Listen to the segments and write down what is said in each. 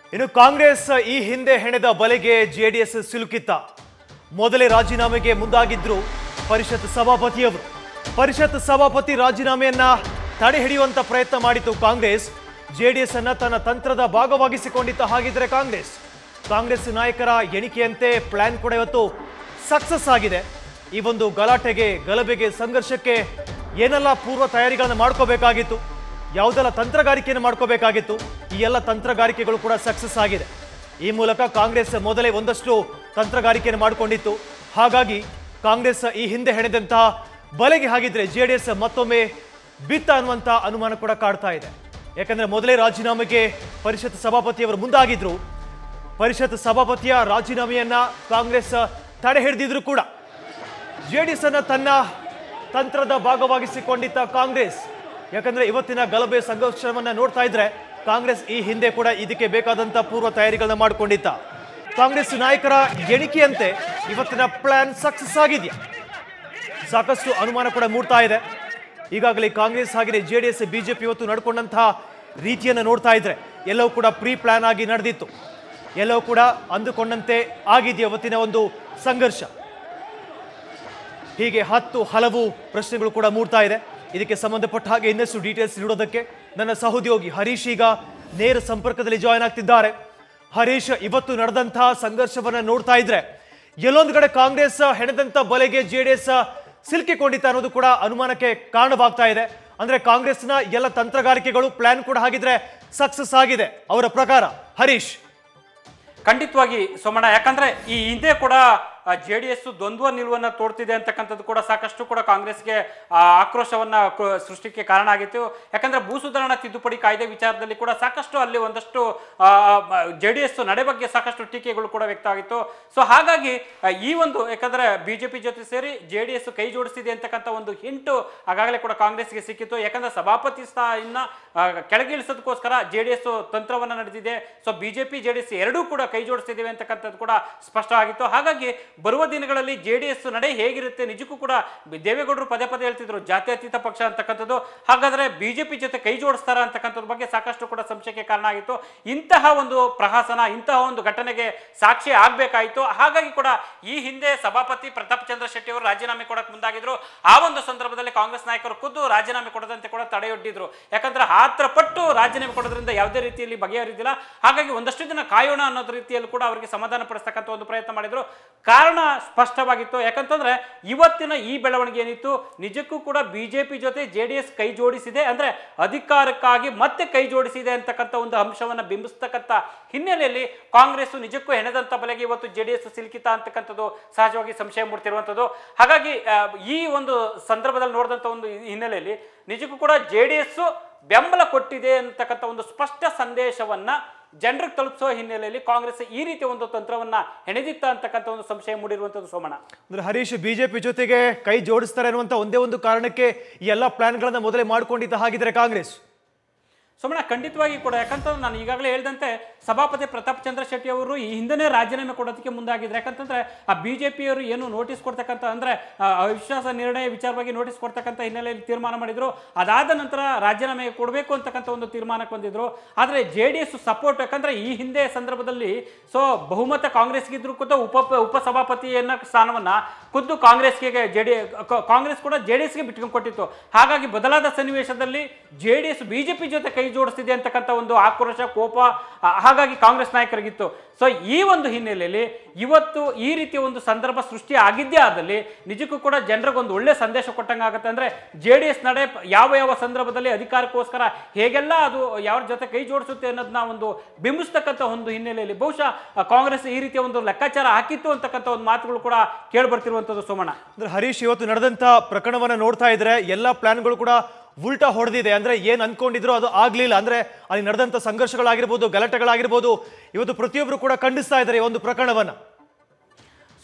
ಇನ್ನು ಕಾಂಗ್ರೆಸ್ ಈ ಹಿಂದೆ ಹೆಣೆದ ಬಲೆಗೆ ಜೆಡಿಎಸ್ ಸಿಲುಕಿತ್ತ ಮೊದಲೇ ರಾಜೀನಾಮೆಗೆ ಮುಂದಾಗಿದ್ರು ಪರಿಷತ್ ಸಭಾಪತಿಯವರು ಪರಿಷತ್ ಸಭಾಪತಿ ರಾಜೀನಾಮೆಯನ್ನ ತಡೆ ಹಿಡಿಯುವಂತ ಪ್ರಯತ್ನ ಮಾಡಿತ್ತು ಕಾಂಗ್ರೆಸ್ ಜೆಡಿಎಸ್ ಅನ್ನ ತನ್ನ ತಂತ್ರದ ಭಾಗವಾಗಿಸಿಕೊಂಡಿತ್ತ ಹಾಗಿದ್ರೆ ಕಾಂಗ್ರೆಸ್ ಕಾಂಗ್ರೆಸ್ ನಾಯಕರ ಎಣಿಕೆಯಂತೆ ಪ್ಲಾನ್ ಕೂಡ ಇವತ್ತು ಸಕ್ಸಸ್ ಆಗಿದೆ ಈ ಒಂದು ಗಲಾಟೆಗೆ ಗಲಭೆಗೆ ಸಂಘರ್ಷಕ್ಕೆ ಏನೆಲ್ಲ ಪೂರ್ವ ತಯಾರಿಗಳನ್ನು ಮಾಡ್ಕೋಬೇಕಾಗಿತ್ತು ಯಾವುದೆಲ್ಲ ತಂತ್ರಗಾರಿಕೆಯನ್ನು ಮಾಡ್ಕೋಬೇಕಾಗಿತ್ತು ಈ ಎಲ್ಲ ತಂತ್ರಗಾರಿಕೆಗಳು ಕೂಡ ಸಕ್ಸಸ್ ಆಗಿದೆ ಈ ಮೂಲಕ ಕಾಂಗ್ರೆಸ್ ಮೊದಲೇ ಒಂದಷ್ಟು ತಂತ್ರಗಾರಿಕೆಯನ್ನು ಮಾಡಿಕೊಂಡಿತ್ತು ಹಾಗಾಗಿ ಕಾಂಗ್ರೆಸ್ ಈ ಹಿಂದೆ ಹೆಣೆದಂತಹ ಬಲೆಗೆ ಹಾಗಿದ್ರೆ ಜೆ ಡಿ ಎಸ್ ಮತ್ತೊಮ್ಮೆ ಬಿತ್ತ ಅನ್ನುವಂಥ ಅನುಮಾನ ಕೂಡ ಕಾಡ್ತಾ ಇದೆ ಯಾಕಂದ್ರೆ ಮೊದಲೇ ರಾಜೀನಾಮೆಗೆ ಪರಿಷತ್ ಸಭಾಪತಿಯವರು ಮುಂದಾಗಿದ್ರು ಪರಿಷತ್ ಸಭಾಪತಿಯ ರಾಜೀನಾಮೆಯನ್ನ ಕಾಂಗ್ರೆಸ್ ತಡೆ ಹಿಡಿದಿದ್ರು ಕೂಡ ಜೆಡಿಎಸ್ ಅನ್ನ ತನ್ನ ತಂತ್ರದ ಭಾಗವಾಗಿಸಿಕೊಂಡಿದ್ದ ಕಾಂಗ್ರೆಸ್ ಯಾಕಂದ್ರೆ ಇವತ್ತಿನ ಗಲಭೆ ಸಂಘರ್ಷವನ್ನ ನೋಡ್ತಾ ಇದ್ರೆ ಕಾಂಗ್ರೆಸ್ ಈ ಹಿಂದೆ ಕೂಡ ಇದಕ್ಕೆ ಬೇಕಾದಂತ ಪೂರ್ವ ತಯಾರಿಗಳನ್ನ ಮಾಡಿಕೊಂಡಿದ್ದ ಕಾಂಗ್ರೆಸ್ ನಾಯಕರ ಎಣಿಕೆಯಂತೆ ಇವತ್ತಿನ ಪ್ಲಾನ್ ಸಕ್ಸಸ್ ಆಗಿದೆಯಾ ಸಾಕಷ್ಟು ಅನುಮಾನ ಕೂಡ ಮೂಡ್ತಾ ಇದೆ ಈಗಾಗಲೇ ಕಾಂಗ್ರೆಸ್ ಹಾಗೆಯೇ ಜೆ ಡಿ ಎಸ್ ಬಿಜೆಪಿ ಇವತ್ತು ನಡ್ಕೊಂಡಂತಹ ರೀತಿಯನ್ನು ನೋಡ್ತಾ ಇದ್ರೆ ಎಲ್ಲವೂ ಕೂಡ ಪ್ರೀ ಪ್ಲಾನ್ ಆಗಿ ನಡೆದಿತ್ತು ಎಲ್ಲವೂ ಕೂಡ ಅಂದುಕೊಂಡಂತೆ ಆಗಿದೆಯಾ ಇವತ್ತಿನ ಒಂದು ಸಂಘರ್ಷ ಹೀಗೆ ಹತ್ತು ಹಲವು ಪ್ರಶ್ನೆಗಳು ಕೂಡ ಮೂಡ್ತಾ ಇದೆ ಇದಕ್ಕೆ ಸಂಬಂಧಪಟ್ಟ ಹಾಗೆ ಇನ್ನಷ್ಟು ಡೀಟೇಲ್ಸ್ ನೀಡೋದಕ್ಕೆ ನನ್ನ ಸಹೋದ್ಯೋಗಿ ಹರೀಶ್ ಈಗ ನೇರ ಸಂಪರ್ಕದಲ್ಲಿ ಜಾಯ್ನ್ ಆಗ್ತಿದ್ದಾರೆ ಹರೀಶ್ ಇವತ್ತು ನಡೆದಂತಹ ಸಂಘರ್ಷವನ್ನ ನೋಡ್ತಾ ಇದ್ರೆ ಎಲ್ಲೊಂದು ಕಡೆ ಕಾಂಗ್ರೆಸ್ ಹೆಣೆದಂತ ಬಲೆಗೆ ಜೆ ಡಿ ಎಸ್ ಸಿಲುಕಿಕೊಂಡಿತ್ತ ಅನ್ನೋದು ಕೂಡ ಅನುಮಾನಕ್ಕೆ ಕಾರಣವಾಗ್ತಾ ಇದೆ ಅಂದ್ರೆ ಕಾಂಗ್ರೆಸ್ನ ಎಲ್ಲ ತಂತ್ರಗಾರಿಕೆಗಳು ಪ್ಲಾನ್ ಕೂಡ ಹಾಗಿದ್ರೆ ಸಕ್ಸಸ್ ಆಗಿದೆ ಅವರ ಪ್ರಕಾರ ಹರೀಶ್ ಖಂಡಿತವಾಗಿ ಸೋಮಣ್ಣ ಯಾಕಂದ್ರೆ ಈ ಹಿಂದೆ ಕೂಡ ಜೆ ಡಿ ಎಸ್ ದ್ವಂದ್ವ ನಿಲುವನ್ನ ತೋರ್ತಿದೆ ಅಂತಕ್ಕಂಥದ್ದು ಕೂಡ ಸಾಕಷ್ಟು ಕೂಡ ಕಾಂಗ್ರೆಸ್ಗೆ ಆ, ಆಕ್ರೋಶವನ್ನ ಕ- ಸೃಷ್ಟಿಗೆ ಕಾರಣ ಆಗಿತ್ತು ಯಾಕಂದ್ರೆ ಭೂ ಸುಧಾರಣಾ ತಿದ್ದುಪಡಿ ಕಾಯ್ದೆ ವಿಚಾರದಲ್ಲಿ ಕೂಡ ಸಾಕಷ್ಟು ಅಲ್ಲಿ ಒಂದಷ್ಟು ಜೆ ಡಿ ಎಸ್ ನಡೆ ಬಗ್ಗೆ ಸಾಕಷ್ಟು ಟೀಕೆಗಳು ಕೂಡ ವ್ಯಕ್ತ ಆಗಿತ್ತು ಸೊ ಹಾಗಾಗಿ ಆ, ಈ ಒಂದು ಯಾಕಂದ್ರೆ ಬಿಜೆಪಿ ಜೊತೆ ಸೇರಿ ಜೆ ಡಿ ಎಸ್ ಕೈ ಜೋಡಿಸಿದೆ ಅಂತಕ್ಕಂಥ ಒಂದು ಹಿಂಟು ಆಗಾಗಲೇ ಕೂಡ ಕಾಂಗ್ರೆಸ್ಗೆ ಸಿಕ್ಕಿತ್ತು ಯಾಕಂದ್ರೆ ಸಭಾಪತಿ ಸ್ಥಾನ ಕೆಳಗಿಳಿಸೋದಕ್ಕೋಸ್ಕರ ಜೆ ಡಿ ಎಸ್ ತಂತ್ರವನ್ನ ನಡೆದಿದೆ so BJP J D S ಎರಡೂ ಕೂಡ ಕೈ ಜೋಡಿಸ್ತಿದ್ದೇವೆ ಅಂತಕ್ಕಂಥದ್ದು ಕೂಡ ಸ್ಪಷ್ಟ ಆಗಿತ್ತು ಹಾಗಾಗಿ ಬರುವ ದಿನಗಳಲ್ಲಿ ಜೆ ಡಿ ಎಸ್ ನಡೆ ಹೇಗಿರುತ್ತೆ ನಿಜಕ್ಕೂ ಕೂಡ ಬಿ- ದೇವೇಗೌಡರು ಪದೇ ಪದೇ ಹೇಳ್ತಿದ್ರು ಜಾತ್ಯತೀತ ಪಕ್ಷ ಅಂತಕ್ಕಂಥದ್ದು ಹಾಗಾದ್ರೆ ಬಿಜೆಪಿ ಜೊತೆ ಕೈ ಜೋಡಿಸ್ತಾರ ಅಂತಕ್ಕಂಥದ್ರ ಬಗ್ಗೆ ಸಾಕಷ್ಟು ಕೂಡ ಸಂಶಯಕ್ಕೆ ಕಾರಣ ಆಗಿತ್ತು ಇಂತಹ ಒಂದು ಪ್ರಹಸನ ಇಂತಹ ಒಂದು ಘಟನೆಗೆ ಸಾಕ್ಷಿ ಆಗ್ಬೇಕಾಯಿತು ಹಾಗಾಗಿ ಕೂಡ ಈ ಹಿಂದೆ ಸಭಾಪತಿ ಪ್ರತಾಪ್ ಚಂದ್ರ ಶೆಟ್ಟಿ ಅವರು ರಾಜೀನಾಮೆ ಕೊಡಕ್ಕೆ ಮುಂದಾಗಿದ್ರು ಆ ಒಂದು ಸಂದರ್ಭದಲ್ಲಿ ಕಾಂಗ್ರೆಸ್ ನಾಯಕರು ಖುದ್ದು ರಾಜೀನಾಮೆ ಕೊಡದಂತೆ ಕೂಡ ತಡೆಯೊಡ್ಡಿದ್ರು ಯಾಕಂದ್ರೆ ಆತ್ರ ಪಟ್ಟು ರಾಜೀನಾಮೆ ಕೊಡೋದ್ರಿಂದ ಯಾವುದೇ ರೀತಿಯಲ್ಲಿ ಬಗೆಹರಿದಿಲ್ಲ ಹಾಗಾಗಿ ಒಂದಷ್ಟು ದಿನ ಕಾಯೋಣ ಅನ್ನೋದು ರೀತಿಯಲ್ಲಿ ಕೂಡ ಅವರಿಗೆ ಸಮಾಧಾನ ಪಡಿಸ್ತಕ್ಕಂಥ ಒಂದು ಪ್ರಯತ್ನ ಮಾಡಿದ್ರು ಕಾರಣ ಸ್ಪಷ್ಟವಾಗಿತ್ತು ಯಾಕಂತಂದ್ರೆ ಇವತ್ತಿನ ಈ ಬೆಳವಣಿಗೆ ಏನಿತ್ತು ನಿಜಕ್ಕೂ ಕೂಡ ಬಿಜೆಪಿ ಜೊತೆ ಜೆ ಡಿ ಎಸ್ ಕೈ ಜೋಡಿಸಿದೆ ಅಂದ್ರೆ ಅಧಿಕಾರಕ್ಕಾಗಿ ಮತ್ತೆ ಕೈ ಜೋಡಿಸಿದೆ ಅಂತಕ್ಕಂಥ ಒಂದು ಅಂಶವನ್ನ ಬಿಂಬಿಸ್ತಕ್ಕಂಥ ಹಿನ್ನೆಲೆಯಲ್ಲಿ ಕಾಂಗ್ರೆಸ್ ನಿಜಕ್ಕೂ ಹೆಣೆದಂತ ಬಲೆಗೆ ಇವತ್ತು ಜೆ ಡಿ ಎಸ್ ಸಿಲುಕಿತ ಅಂತಕ್ಕಂಥದ್ದು ಸಹಜವಾಗಿ ಸಂಶಯ ಮೂಡ್ತಿರುವಂಥದ್ದು ಹಾಗಾಗಿ ಆ, ಈ ಒಂದು ಸಂದರ್ಭದಲ್ಲಿ ನೋಡಿದಂಥ ಒಂದು ಹಿನ್ನೆಲೆಯಲ್ಲಿ ನಿಜಕ್ಕೂ ಕೂಡ ಜೆ ಡಿ ಎಸ್ ಬೆಂಬಲ ಕೊಟ್ಟಿದೆ ಅಂತಕ್ಕಂಥ ಒಂದು ಸ್ಪಷ್ಟ ಸಂದೇಶವನ್ನ ಜನರಿಗೆ ತಲುಪಿಸೋ ಹಿನ್ನೆಲೆಯಲ್ಲಿ ಕಾಂಗ್ರೆಸ್ ಈ ರೀತಿಯ ಒಂದು ತಂತ್ರವನ್ನ ಹೆಣೆದಿತ್ತ ಅಂತಕ್ಕಂಥ ಒಂದು ಸಂಶಯ ಮೂಡಿರುವಂಥದ್ದು ಸೋಮಣ್ಣ ಅಂದ್ರೆ ಹರೀಶ್ ಬಿಜೆಪಿ ಜೊತೆಗೆ ಕೈ ಜೋಡಿಸ್ತಾರೆ ಅನ್ನುವಂತ ಒಂದೇ ಒಂದು ಕಾರಣಕ್ಕೆ ಈ ಎಲ್ಲ ಪ್ಲಾನ್ಗಳನ್ನ ಮೊದಲೇ ಮಾಡ್ಕೊಂಡಿದ್ದ ಹಾಗಿದ್ರೆ ಕಾಂಗ್ರೆಸ್ ಸೋಮಣ್ಣ ಖಂಡಿತವಾಗಿ ಕೂಡ ಯಾಕಂತಂದ್ರೆ ನಾನು ಈಗಾಗಲೇ ಹೇಳಿದಂತೆ ಸಭಾಪತಿ ಪ್ರತಾಪ್ ಚಂದ್ರ ಶೆಟ್ಟಿ ಅವರು ಈ ಹಿಂದೆನೇ ರಾಜೀನಾಮೆ ಕೊಡೋದಕ್ಕೆ ಮುಂದಾಗಿದ್ರು ಯಾಕಂತಂದ್ರೆ ಆ ಬಿಜೆಪಿಯವರು ಏನು ನೋಟಿಸ್ ಕೊಡ್ತಕ್ಕಂಥ ಅಂದ್ರೆ ಆ, ಅವಿಶ್ವಾಸ ನಿರ್ಣಯ ವಿಚಾರವಾಗಿ ನೋಟಿಸ್ ಕೊಡ್ತಕ್ಕಂಥ ಹಿನ್ನೆಲೆಯಲ್ಲಿ ತೀರ್ಮಾನ ಮಾಡಿದ್ರು ಅದಾದ ನಂತರ ರಾಜೀನಾಮೆ ಕೊಡಬೇಕು ಅಂತಕ್ಕಂಥ ಒಂದು ತೀರ್ಮಾನಕ್ಕೆ ಬಂದಿದ್ರು ಆದರೆ ಜೆ ಡಿ ಎಸ್ ಸಪೋರ್ಟ್ ಯಾಕಂದ್ರೆ ಈ ಹಿಂದೆ ಸಂದರ್ಭದಲ್ಲಿ ಸೊ ಬಹುಮತ ಕಾಂಗ್ರೆಸ್ಗಿದ್ರು ಕೂಡ ಉಪ ಉಪಸಭಾಪತಿಯನ್ನ ಸ್ಥಾನವನ್ನ ಖುದ್ದು ಕಾಂಗ್ರೆಸ್ಗೆ ಜೆ ಡಿ ಕಾಂಗ್ರೆಸ್ ಕೂಡ ಜೆ ಡಿ ಎಸ್ಗೆ ಬಿಟ್ಕೊಂಡು ಕೊಟ್ಟಿತ್ತು ಹಾಗಾಗಿ ಬದಲಾದ ಸನ್ನಿವೇಶದಲ್ಲಿ ಜೆ ಡಿ ಎಸ್ ಬಿಜೆಪಿ ಜೊತೆ ಕೈ ಜೋಡಿಸ್ತಿದೆ ಅಂತಕ್ಕಂಥ ಒಂದು ಆಕ್ರೋಶ ಕೋಪ ಆ, ಹಾಗಾಗಿ ಕಾಂಗ್ರೆಸ್ ನಾಯಕರಿಗಿತ್ತು ಸೊ ಈ ಒಂದು ಹಿನ್ನೆಲೆಯಲ್ಲಿ ಇವತ್ತು ಈ ರೀತಿಯ ಒಂದು ಸಂದರ್ಭ ಸೃಷ್ಟಿ ಆಗಿದ್ದೇ ಆದಲ್ಲಿ ನಿಜಕ್ಕೂ ಕೂಡ ಜನರಿಗೆ ಒಂದು ಒಳ್ಳೆ ಸಂದೇಶ ಕೊಟ್ಟಂಗೆ ಆಗುತ್ತೆ ಅಂದ್ರೆ ಜೆ ಡಿ ಎಸ್ ನಡೆ ಯಾವ ಯಾವ ಸಂದರ್ಭದಲ್ಲಿ ಅಧಿಕಾರಕ್ಕೋಸ್ಕರ ಹೇಗೆಲ್ಲ ಅದು ಯಾರ ಜೊತೆ ಕೈ ಜೋಡಿಸುತ್ತೆ ಅನ್ನೋದನ್ನ ಒಂದು ಬಿಂಬಿಸ್ತಕ್ಕಂಥ ಒಂದು ಹಿನ್ನೆಲೆಯಲ್ಲಿ ಬಹುಶಃ ಆ, ಕಾಂಗ್ರೆಸ್ ಈ ರೀತಿಯ ಒಂದು ಲೆಕ್ಕಾಚಾರ ಹಾಕಿತ್ತು ಅಂತಕ್ಕಂಥ ಒಂದು ಮಾತುಗಳು ಕೂಡ ಕೇಳಿ ಬರ್ತಿರುವಂಥದ್ದು ಸೋಮಣ್ಣ ಅಂದ್ರೆ ಹರೀಶ್ ಇವತ್ತು ನಡೆದಂತ ಪ್ರಕರಣವನ್ನ ನೋಡ್ತಾ ಇದ್ರೆ ಎಲ್ಲಾ ಪ್ಲಾನ್ಗಳು ಕೂಡ ಉಲ್ಟಾ ಹೊಡೆದಿದೆ ಅಂದ್ರೆ ಏನ್ ಅನ್ಕೊಂಡಿದ್ರು ಅದು ಆಗ್ಲಿಲ್ಲ ಅಂದ್ರೆ ಅಲ್ಲಿ ನಡೆದಂತ ಸಂಘರ್ಷಗಳಾಗಿರ್ಬೋದು ಗಲಾಟೆಗಳಾಗಿರ್ಬೋದು ಇವತ್ತು ಪ್ರತಿಯೊಬ್ರು ಕೂಡ ಖಂಡಿಸ್ತಾ ಇದ್ದಾರೆ ಈ ಒಂದು ಪ್ರಕರಣವನ್ನ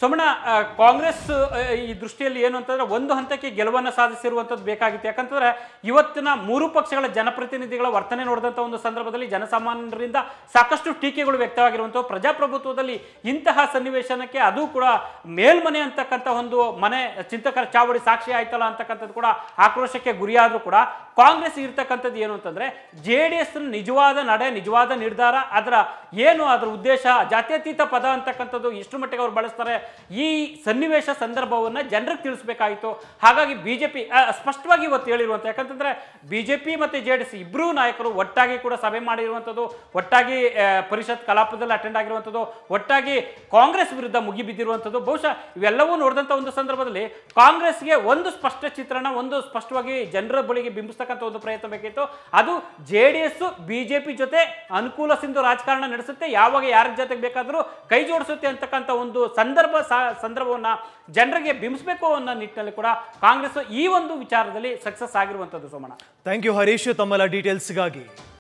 ಸೋಮಣ್ಣ ಆ, ಕಾಂಗ್ರೆಸ್ ಆ, ಈ ದೃಷ್ಟಿಯಲ್ಲಿ ಏನು ಅಂತಂದ್ರೆ ಒಂದು ಹಂತಕ್ಕೆ ಗೆಲುವನ್ನು ಸಾಧಿಸಿರುವಂಥದ್ದು ಬೇಕಾಗಿತ್ತು ಯಾಕಂತಂದ್ರೆ ಇವತ್ತಿನ ಮೂರು ಪಕ್ಷಗಳ ಜನಪ್ರತಿನಿಧಿಗಳ ವರ್ತನೆ ನೋಡಿದಂಥ ಒಂದು ಸಂದರ್ಭದಲ್ಲಿ ಜನಸಾಮಾನ್ಯರಿಂದ ಸಾಕಷ್ಟು ಟೀಕೆಗಳು ವ್ಯಕ್ತವಾಗಿರುವಂಥವು ಪ್ರಜಾಪ್ರಭುತ್ವದಲ್ಲಿ ಇಂತಹ ಸನ್ನಿವೇಶನಕ್ಕೆ ಅದು ಕೂಡ ಮೇಲ್ಮನೆ ಅಂತಕ್ಕಂಥ ಒಂದು ಮನೆ ಚಿಂತಕರ ಚಾವಡಿ ಸಾಕ್ಷಿ ಆಯ್ತಲ್ಲ ಅಂತಕ್ಕಂಥದ್ದು ಕೂಡ ಆಕ್ರೋಶಕ್ಕೆ ಗುರಿಯಾದರೂ ಕೂಡ ಕಾಂಗ್ರೆಸ್ ಇರ್ತಕ್ಕಂಥದ್ದು ಏನು ಅಂತಂದ್ರೆ ಜೆ ಡಿ ಎಸ್ ನಿಜವಾದ ನಡೆ ನಿಜವಾದ ನಿರ್ಧಾರ ಅದರ ಏನು ಅದರ ಉದ್ದೇಶ ಜಾತ್ಯತೀತ ಪದ ಅಂತಕ್ಕಂಥದ್ದು ಎಷ್ಟು ಮಟ್ಟಿಗೆ ಅವ್ರು ಬಳಸ್ತಾರೆ ಈ ಸನ್ನಿವೇಶ ಸಂದರ್ಭವನ್ನ ಜನರಿಗೆ ತಿಳಿಸ್ಬೇಕಾಗಿತ್ತು ಹಾಗಾಗಿ ಬಿಜೆಪಿ ಸ್ಪಷ್ಟವಾಗಿ ಇವತ್ತು ಹೇಳಿರುವಂಥ ಯಾಕಂತಂದ್ರೆ ಬಿಜೆಪಿ ಮತ್ತೆ ಜೆ ಡಿ ಎಸ್ ಇಬ್ಬರೂ ನಾಯಕರು ಒಟ್ಟಾಗಿ ಕೂಡ ಸಭೆ ಮಾಡಿರುವಂಥದ್ದು ಒಟ್ಟಾಗಿ ಆ, ಪರಿಷತ್ ಕಲಾಪದಲ್ಲಿ ಅಟೆಂಡ್ ಆಗಿರುವಂಥದ್ದು ಒಟ್ಟಾಗಿ ಕಾಂಗ್ರೆಸ್ ವಿರುದ್ಧ ಮುಗಿಬಿದ್ದಿರುವಂಥದ್ದು ಬಹುಶಃ ಇವೆಲ್ಲವೂ ನೋಡಿದಂಥ ಒಂದು ಸಂದರ್ಭದಲ್ಲಿ ಕಾಂಗ್ರೆಸ್ಗೆ ಒಂದು ಸ್ಪಷ್ಟ ಚಿತ್ರಣ ಒಂದು ಸ್ಪಷ್ಟವಾಗಿ ಜನರ ಬಳಿಗೆ ಬಿಂಬಿಸ್ತಕ್ಕಂಥ ಒಂದು ಪ್ರಯತ್ನ ಬೇಕಿತ್ತು ಅದು ಜೆ ಡಿ ಎಸ್ ಬಿಜೆಪಿ ಜೊತೆ ಅನುಕೂಲ ಸಿಂಧು ರಾಜಕಾರಣ ನಡೆಸುತ್ತೆ ಯಾವಾಗ ಯಾರ ಜೊತೆಗೆ ಬೇಕಾದರೂ ಕೈ ಜೋಡಿಸುತ್ತೆ ಅಂತಕ್ಕಂಥ ಒಂದು ಸಂದರ್ಭ ಸಾ- ಸಂದರ್ಭವನ್ನ ಜನರಿಗೆ ಬಿಂಬಿಸಬೇಕು ಅನ್ನೋ ನಿಟ್ಟಿನಲ್ಲಿ ಕೂಡ ಕಾಂಗ್ರೆಸ್ ಈ ಒಂದು ವಿಚಾರದಲ್ಲಿ ಸಕ್ಸಸ್ ಆಗಿರುವಂಥದ್ದು ಸೋಮಣ್ಣ ಥ್ಯಾಂಕ್ ಯು ಹರೀಶ್ ತಮ್ಮೆಲ್ಲ ಡೀಟೇಲ್ಸ್ಗಾಗಿ